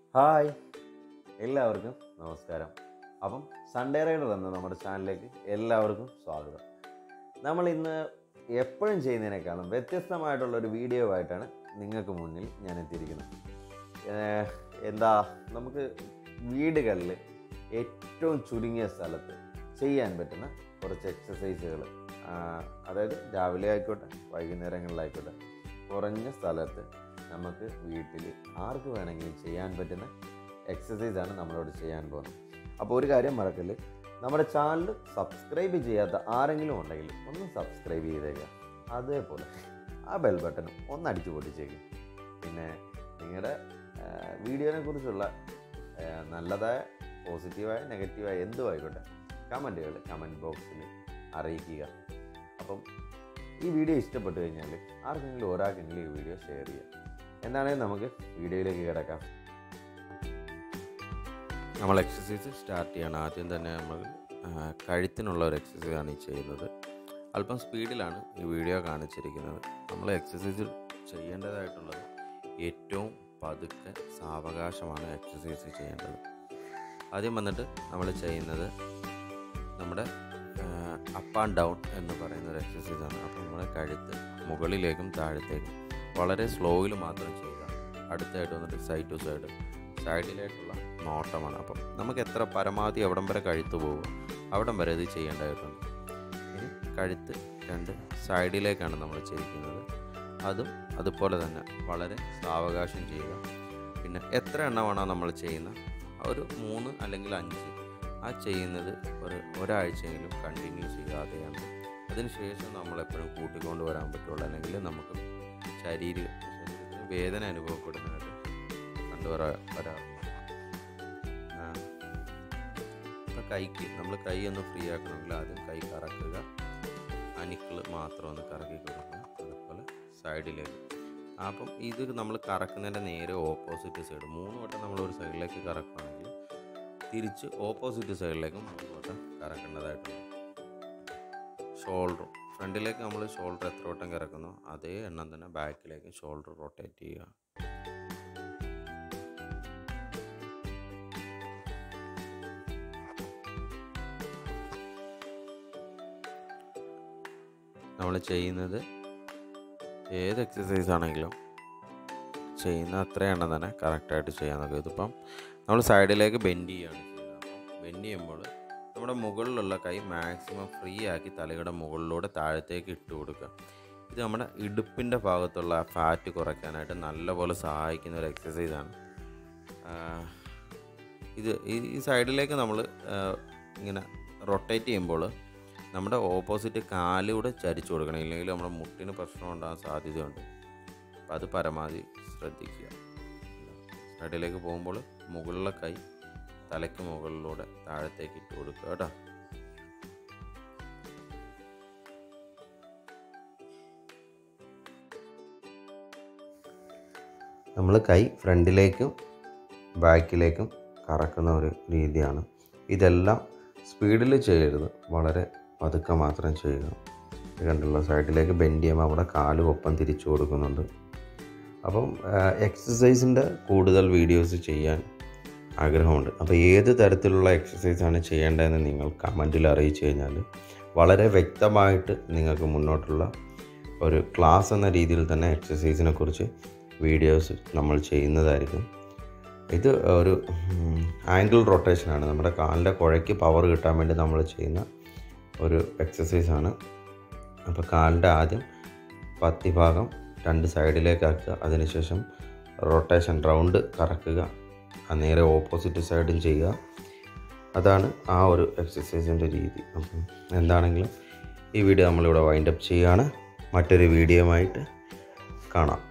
Hi എല്ലാവർക്കും നമസ്കാരം അപ്പം സൺഡേ റൈഡർ എന്ന നമ്മുടെ ചാനലിലേക്ക് എല്ലാവർക്കും സ്വാഗതം നമ്മൾ ഇന്ന് എപ്പോഴും ചെയ്യുന്നതിനേക്കാളും വ്യത്യസ്തമായിട്ടുള്ള ഒരു വീഡിയോ ആയിട്ടാണ് നിങ്ങൾക്ക് മുന്നിൽ ഞാൻ എത്തിയിരിക്കുന്നത് ഏഹ് എന്താ നമുക്ക് വീടുകളിൽ ഏറ്റവും ചുരുങ്ങിയ സ്ഥലത്ത് ചെയ്യാൻ പറ്റുന്ന കുറച്ച് എക്സസൈസുകൾ അതായത് രാവിലെ ആയിക്കോട്ടെ വൈകുന്നേരങ്ങളിലായിക്കോട്ടെ കുറഞ്ഞ സ്ഥലത്ത് നമുക്ക് വീട്ടിൽ ആർക്ക് വേണമെങ്കിലും ചെയ്യാൻ പറ്റുന്ന എക്സസൈസാണ് നമ്മളോട് ചെയ്യാൻ പോകുന്നത് അപ്പോൾ ഒരു കാര്യം മറക്കല് നമ്മുടെ ചാനൽ സബ്സ്ക്രൈബ് ചെയ്യാത്ത ആരെങ്കിലും ഉണ്ടെങ്കിൽ ഒന്ന് സബ്സ്ക്രൈബ് ചെയ്തേക്കുക അതേപോലെ ആ ബെൽ ബട്ടണും ഒന്ന് അടിച്ചു പൊട്ടിച്ചേക്കും പിന്നെ നിങ്ങളുടെ വീഡിയോനെ കുറിച്ചുള്ള ആ, നല്ലതായ പോസിറ്റീവായ നെഗറ്റീവായ എന്തും ആയിക്കോട്ടെ കമൻറ്റുകൾ കമൻറ്റ് ബോക്സിൽ അറിയിക്കുക അപ്പം ഈ വീഡിയോ ഇഷ്ടപ്പെട്ടു കഴിഞ്ഞാൽ ആർക്കെങ്കിലും ഒരാൾക്കെങ്കിലും ഈ വീഡിയോ ഷെയർ ചെയ്യാം എന്താണെങ്കിലും നമുക്ക് വീഡിയോയിലേക്ക് കിടക്കാം നമ്മൾ എക്സസൈസ് സ്റ്റാർട്ട് ചെയ്യണം ആദ്യം തന്നെ നമ്മൾ ആ, കഴുത്തിനുള്ള ഒരു എക്സസൈസാണ് ഈ ചെയ്യുന്നത് അല്പം സ്പീഡിലാണ് ഈ വീഡിയോ കാണിച്ചിരിക്കുന്നത് നമ്മൾ എക്സസൈസ് ചെയ്യേണ്ടതായിട്ടുള്ളത് ഏറ്റവും പതുക്കെ സാവകാശമാണ് എക്സസൈസ് ചെയ്യേണ്ടത് ആദ്യം വന്നിട്ട് നമ്മൾ ചെയ്യുന്നത് നമ്മുടെ അപ്പ് ആൻഡ് ഡൗൺ എന്ന് പറയുന്ന ഒരു എക്സസൈസാണ് അപ്പോൾ നമ്മുടെ കഴുത്ത് മുകളിലേക്കും താഴത്തേക്കും വളരെ സ്ലോയിൽ മാത്രം ചെയ്യുക അടുത്തായിട്ട് വന്നിട്ട് സൈഡ് ടു സൈഡ് സൈഡിലേക്കുള്ള നോട്ടമാണ് അപ്പം നമുക്ക് എത്ര പരമാവധി എവിടം വരെ കഴുത്ത് പോകും അവിടം വരെ ഇത് ചെയ്യേണ്ടതായിട്ടുണ്ട് ഇനി കഴുത്ത് രണ്ട് സൈഡിലേക്കാണ് നമ്മൾ ചെയ്യിക്കുന്നത് അതും അതുപോലെ തന്നെ വളരെ സാവകാശം ചെയ്യുക പിന്നെ എത്ര എണ്ണമാണോ നമ്മൾ ചെയ്യുന്ന ഒരു മൂന്ന് അല്ലെങ്കിൽ അഞ്ച് ആ ചെയ്യുന്നത് ഒരു ഒരാഴ്ചയെങ്കിലും കണ്ടിന്യൂ ചെയ്യാതെയാണ് അതിനുശേഷം നമ്മൾ എപ്പോഴും കൂട്ടിക്കൊണ്ട് വരാൻ പറ്റുള്ളൂ അല്ലെങ്കിൽ നമുക്ക് ശരീര ശരീരത്തിന് വേദന അനുഭവപ്പെടുന്നതായിട്ട് കണ്ടുവരാ വരാറുണ്ട് ആ. ഇപ്പം കൈക്ക് നമ്മൾ കൈ ഒന്ന് ഫ്രീ ആക്കണമെങ്കിൽ ആദ്യം കൈ കറക്കുക അനിക്കിൾ മാത്രം ഒന്ന് കറക്കി കൊടുക്കുക അതുപോലെ സൈഡിലേക്ക് അപ്പം ഇത് നമ്മൾ കറക്കുന്നതിൻ്റെ നേരെ ഓപ്പോസിറ്റ് സൈഡ് മൂന്ന് വട്ടം നമ്മൾ ഒരു സൈഡിലേക്ക് കറക്കുകയാണെങ്കിൽ തിരിച്ച് ഓപ്പോസിറ്റ് സൈഡിലേക്കും മൂന്ന് വട്ടം കറക്കേണ്ടതായിട്ടുണ്ട് ഷോൾഡറും ഫ്രണ്ടിലേക്ക് നമ്മൾ ഷോൾഡർ എത്ര വട്ടം കറക്കുന്നോ അതേ എണ്ണം തന്നെ ബാക്കിലേക്ക് ഷോൾഡർ റൊട്ടേറ്റ് ചെയ്യുക നമ്മൾ ചെയ്യുന്നത് ഏത് എക്സസൈസ് ആണെങ്കിലും ചെയ്യുന്ന അത്ര എണ്ണം തന്നെ കറക്റ്റായിട്ട് ചെയ്യാൻ നോക്കുക ഇതിപ്പം നമ്മൾ സൈഡിലേക്ക് ബെൻഡ് ചെയ്യുകയാണ് ചെയ്യുന്നത് അപ്പം ബെൻഡ് ചെയ്യുമ്പോൾ നമ്മുടെ മുകളിലുള്ള കൈ മാക്സിമം ഫ്രീ ആക്കി തലയുടെ മുകളിലൂടെ താഴത്തേക്ക് ഇട്ട് കൊടുക്കുക ഇത് നമ്മുടെ ഇടുപ്പിൻ്റെ ഭാഗത്തുള്ള ഫാറ്റ് കുറയ്ക്കാനായിട്ട് നല്ലപോലെ സഹായിക്കുന്ന ഒരു എക്സസൈസാണ് ഇത് ഈ ഈ സൈഡിലേക്ക് നമ്മൾ ഇങ്ങനെ റൊട്ടേറ്റ് ചെയ്യുമ്പോൾ നമ്മുടെ ഓപ്പോസിറ്റ് കാലൂടെ ചരിച്ചു കൊടുക്കണം ഇല്ലെങ്കിൽ നമ്മുടെ മുട്ടിന് പ്രശ്നം ഉണ്ടാകാൻ സാധ്യതയുണ്ട് അപ്പം അത് പരമാവധി ശ്രദ്ധിക്കുക സൈഡിലേക്ക് പോകുമ്പോൾ മുകളിലെ കൈ തലയ്ക്ക് മുകളിലൂടെ താഴത്തേക്ക് ഇട്ട് കൊടുക്കുക കേട്ടോ നമ്മൾ കൈ ഫ്രണ്ടിലേക്കും ബാക്കിലേക്കും കറക്കുന്ന ഒരു രീതിയാണ് ഇതെല്ലാം സ്പീഡിൽ ചെയ്യരുത് വളരെ പതുക്കെ മാത്രം ചെയ്യുക ഇത് കണ്ടുള്ള സൈഡിലേക്ക് ബെൻഡ് ചെയ്യുമ്പോൾ അവിടെ കാല് ഒപ്പം തിരിച്ചു കൊടുക്കുന്നുണ്ട് അപ്പം എക്സസൈസിൻ്റെ കൂടുതൽ വീഡിയോസ് ചെയ്യാൻ ആഗ്രഹമുണ്ട് അപ്പോൾ ഏത് തരത്തിലുള്ള എക്സസൈസാണ് ചെയ്യേണ്ടതെന്ന് നിങ്ങൾ കമൻറ്റിൽ അറിയിച്ചു കഴിഞ്ഞാൽ വളരെ വ്യക്തമായിട്ട് നിങ്ങൾക്ക് മുന്നോട്ടുള്ള ഒരു ക്ലാസ് എന്ന രീതിയിൽ തന്നെ എക്സസൈസിനെ കുറിച്ച് വീഡിയോസ് നമ്മൾ ചെയ്യുന്നതായിരിക്കും ഇത് ഒരു ആംഗിൾ റൊട്ടേഷനാണ് നമ്മുടെ കാലിൻ്റെ കുഴയ്ക്ക് പവർ കിട്ടാൻ വേണ്ടി നമ്മൾ ചെയ്യുന്ന ഒരു എക്സസൈസാണ് അപ്പോൾ കാലിൻ്റെ ആദ്യം പത്തി ഭാഗം രണ്ട് സൈഡിലേക്ക് ആക്കുക അതിനുശേഷം റൊട്ടേഷൻ റൗണ്ട് കറക്കുക ആ നേരെ ഓപ്പോസിറ്റ് സൈഡും ചെയ്യുക അതാണ് ആ ഒരു എക്സസൈസിൻ്റെ രീതി അപ്പം എന്താണെങ്കിലും ഈ വീഡിയോ നമ്മളിവിടെ വൈൻഡപ്പ് ചെയ്യുകയാണ് മറ്റൊരു വീഡിയോയുമായിട്ട് കാണാം